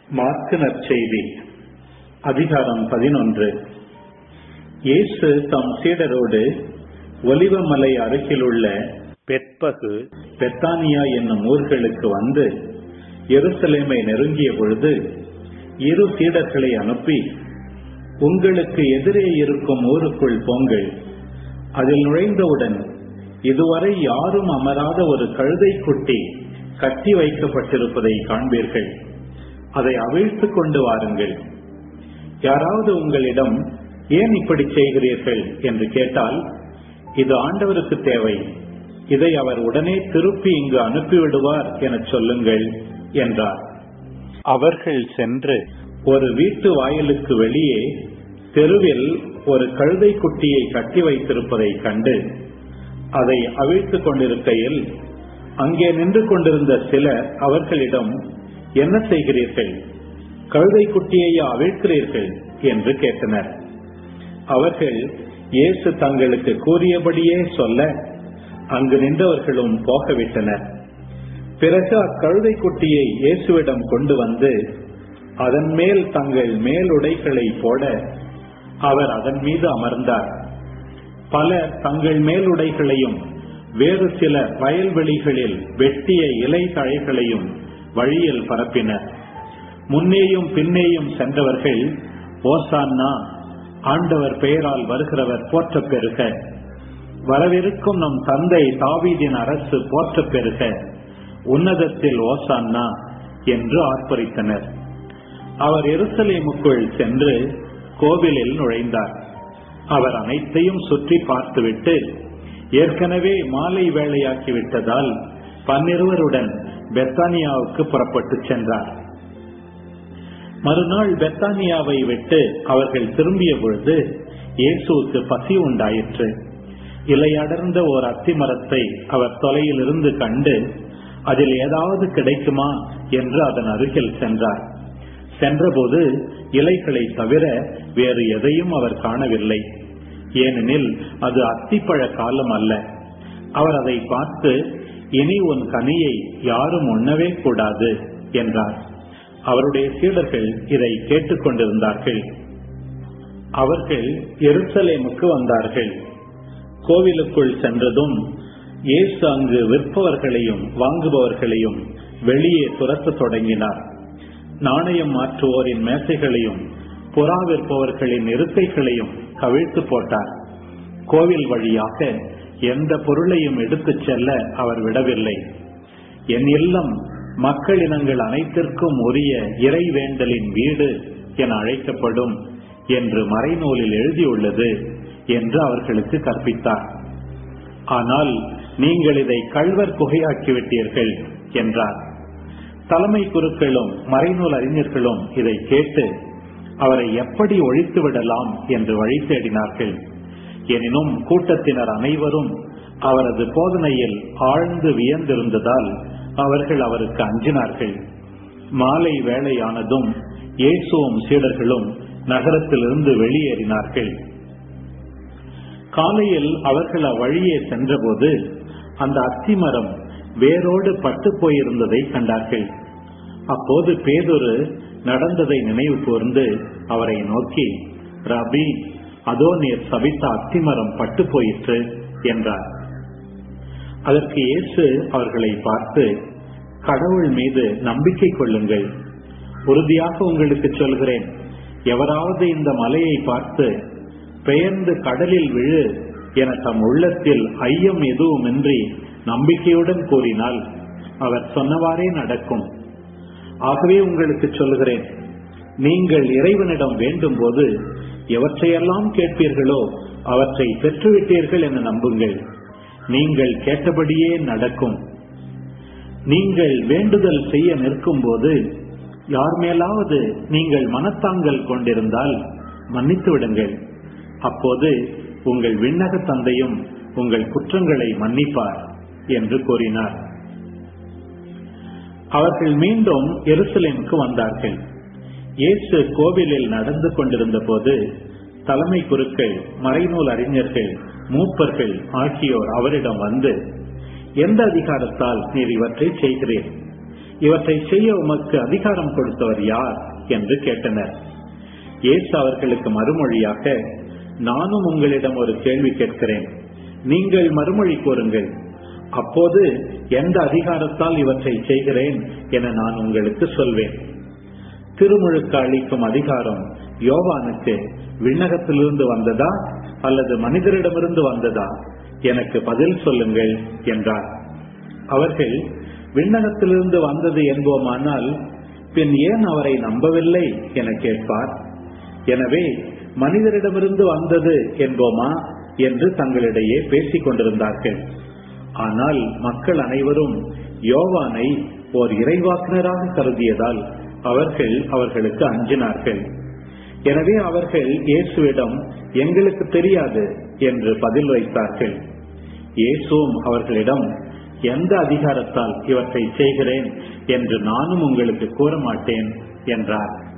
mark நற்செய்தி அதிகாரம் பதினொன்று இயேசு தம் சீடரோடு ஒலிவமலை அருகிலுள்ள பெத்பகு பெத்தானியா என்னும் ஊர்களுக்கு வந்து எருசலேமை நெருங்கிய பொழுது இரு சீடர்களை அனுப்பி உங்களுக்கு எதிரே இருக்கும் ஊருக்குள் போங்கள் அதில் நுழைந்தவுடன் இதுவரை யாரும் அமராத ஒரு கழுதை குட்டி கட்டி வைக்கப்பட்டிருப்பதை காண்பீர்கள் அதை அவிழ்த்து கொண்டு வாருங்கள் யாராவது உங்களிடம் ஏன் இப்படி செய்கிறீர்கள் என்று கேட்டால் இது ஆண்டவருக்கு தேவை இதை அவர் உடனே திருப்பி இங்கு அனுப்பிவிடுவார் என சொல்லுங்கள் என்றார் அவர்கள் சென்று ஒரு வீட்டு வாயிலுக்கு வெளியே தெருவில் ஒரு கழுதை குட்டியை கட்டி வைத்திருப்பதை கண்டு அதை அவிழ்த்துக் கொண்டிருக்கையில் அங்கே நின்று கொண்டிருந்த சிலர் அவர்களிடம் என்ன செய்கிறீர்கள் கழுதை குட்டியை அவிழ்க்கிறீர்கள் என்று கேட்டனர் அவர்கள் இயேசு தங்களுக்கு கூறியபடியே சொல்ல அங்கு நின்றவர்களும் போகவிட்டனர் பிறகு அக்கழுதை குட்டியை இயேசுவிடம் கொண்டு வந்து அதன் மேல் தங்கள் மேலுடைகளை போட அவர் அதன் மீது அமர்ந்தார் பலர் தங்கள் மேலுடைகளையும் வேறு சில வயல்வெளிகளில் வெட்டிய இலை தழைகளையும் வழியில் பரப்பினர் முன்னேயும் பின்னேயும் சென்றவர்கள் ஓசான்னா ஆண்டவர் பெயரால் வருகிறவர் போற்ற பெறுக வரவிருக்கும் நம் தந்தை தாவீதின் அரசு போற்ற பெறுக உன்னதத்தில் ஓசான்னா என்று ஆர்ப்பரித்தனர் அவர் எருசலேமுக்குள் சென்று கோவிலில் நுழைந்தார் அவர் அனைத்தையும் சுற்றி பார்த்துவிட்டு ஏற்கனவே மாலை வேலையாக்கிவிட்டதால் பன்னிருவருடன் பெத்தானியாவுக்கு புறப்பட்டு சென்றார் மறுநாள் பெத்தானியாவை விட்டு அவர்கள் திரும்பிய பொழுது இயேசுவுக்கு பசி உண்டாயிற்று இலையடர்ந்த ஓர் அத்தி மரத்தை அவர் தொலையில் இருந்து கண்டு அதில் ஏதாவது கிடைக்குமா என்று அதன் அருகில் சென்றார் சென்றபோது இலைகளை தவிர வேறு எதையும் அவர் காணவில்லை ஏனெனில் அது அத்திப்பழ காலம் அல்ல அவர் அதை பார்த்து இனி உன் கனியை யாரும் உண்ணவே கூடாது என்றார் அவருடைய சீடர்கள் இதை கேட்டுக்கொண்டிருந்தார்கள் அவர்கள் எருசலேமுக்கு வந்தார்கள் கோவிலுக்குள் சென்றதும் இயேசு அங்கு விற்பவர்களையும் வாங்குபவர்களையும் வெளியே துரத்த தொடங்கினார் நாணயம் மாற்றுவோரின் மேசைகளையும் புறா விற்பவர்களின் இருக்கைகளையும் கவிழ்த்து போட்டார் கோவில் வழியாக எந்த பொருளையும் எடுத்துச் செல்ல அவர் விடவில்லை என் இல்லம் மக்களினங்கள் அனைத்திற்கும் உரிய இறைவேண்டலின் வீடு என அழைக்கப்படும் என்று மறைநூலில் எழுதியுள்ளது என்று அவர்களுக்கு கற்பித்தார் ஆனால் நீங்கள் இதை கள்வர் குகையாக்கிவிட்டீர்கள் என்றார் தலைமை குருக்களும் மறைநூல் அறிஞர்களும் இதை கேட்டு அவரை எப்படி ஒழித்து விடலாம் என்று வழி தேடினார்கள் எனினும் கூட்டத்தினர் அனைவரும் அவரது போதனையில் ஆழ்ந்து வியந்திருந்ததால் அவர்கள் அவருக்கு அஞ்சினார்கள் மாலை வேளையானதும் இயேசுவும் சீடர்களும் நகரத்திலிருந்து வெளியேறினார்கள் காலையில் அவர்கள் அவ்வழியே சென்றபோது அந்த அத்திமரம் வேரோடு பட்டு போயிருந்ததை கண்டார்கள் அப்போது பேதொரு நடந்ததை நினைவு கூர்ந்து அவரை நோக்கி ரபி அதோ நீர் சபித்த அத்திமரம் பட்டு போயிற்று என்றார் அதற்கு இயேசு அவர்களை பார்த்து கடவுள் மீது நம்பிக்கை கொள்ளுங்கள் உறுதியாக உங்களுக்கு சொல்கிறேன் எவராவது இந்த மலையை பார்த்து பெயர்ந்து கடலில் விழு என தம் உள்ளத்தில் ஐயம் எதுவுமின்றி நம்பிக்கையுடன் கூறினால் அவர் சொன்னவாறே நடக்கும் ஆகவே உங்களுக்கு சொல்கிறேன் நீங்கள் இறைவனிடம் வேண்டும் போது எவற்றையெல்லாம் கேட்பீர்களோ அவற்றை பெற்றுவிட்டீர்கள் என நம்புங்கள் நீங்கள் கேட்டபடியே நடக்கும் நீங்கள் வேண்டுதல் செய்ய நிற்கும் போது யார் மேலாவது நீங்கள் மனத்தாங்கல் கொண்டிருந்தால் மன்னித்து விடுங்கள் அப்போது உங்கள் விண்ணக தந்தையும் உங்கள் குற்றங்களை மன்னிப்பார் என்று கூறினார் அவர்கள் மீண்டும் எருசலேமுக்கு வந்தார்கள் இயேசு கோவிலில் நடந்து கொண்டிருந்த போது தலைமை குருக்கள் மறைநூல் அறிஞர்கள் மூப்பர்கள் ஆகியோர் அவரிடம் வந்து எந்த அதிகாரத்தால் நீர் இவற்றை செய்கிறீர் இவற்றை செய்ய உமக்கு அதிகாரம் கொடுத்தவர் யார் என்று கேட்டனர் இயேசு அவர்களுக்கு மறுமொழியாக நானும் உங்களிடம் ஒரு கேள்வி கேட்கிறேன் நீங்கள் மறுமொழி கூறுங்கள் அப்போது எந்த அதிகாரத்தால் இவற்றை செய்கிறேன் என நான் உங்களுக்கு சொல்வேன் திருமுழுக்கு அளிக்கும் அதிகாரம் யோவானுக்கு விண்ணகத்திலிருந்து வந்ததா அல்லது மனிதரிடமிருந்து வந்ததா எனக்கு பதில் சொல்லுங்கள் என்றார் அவர்கள் விண்ணகத்திலிருந்து வந்தது என்போமானால் பின் ஏன் அவரை நம்பவில்லை என கேட்பார் எனவே மனிதரிடமிருந்து வந்தது என்போமா என்று தங்களிடையே பேசிக் கொண்டிருந்தார்கள் ஆனால் மக்கள் அனைவரும் யோவானை ஓர் இறைவாக்கினராக கருதியதால் அவர்கள் அவர்களுக்கு அஞ்சினார்கள் எனவே அவர்கள் இயேசுவிடம் எங்களுக்கு தெரியாது என்று பதில் வைத்தார்கள் இயேசுவும் அவர்களிடம் எந்த அதிகாரத்தால் இவற்றை செய்கிறேன் என்று நானும் உங்களுக்கு கூற மாட்டேன் என்றார்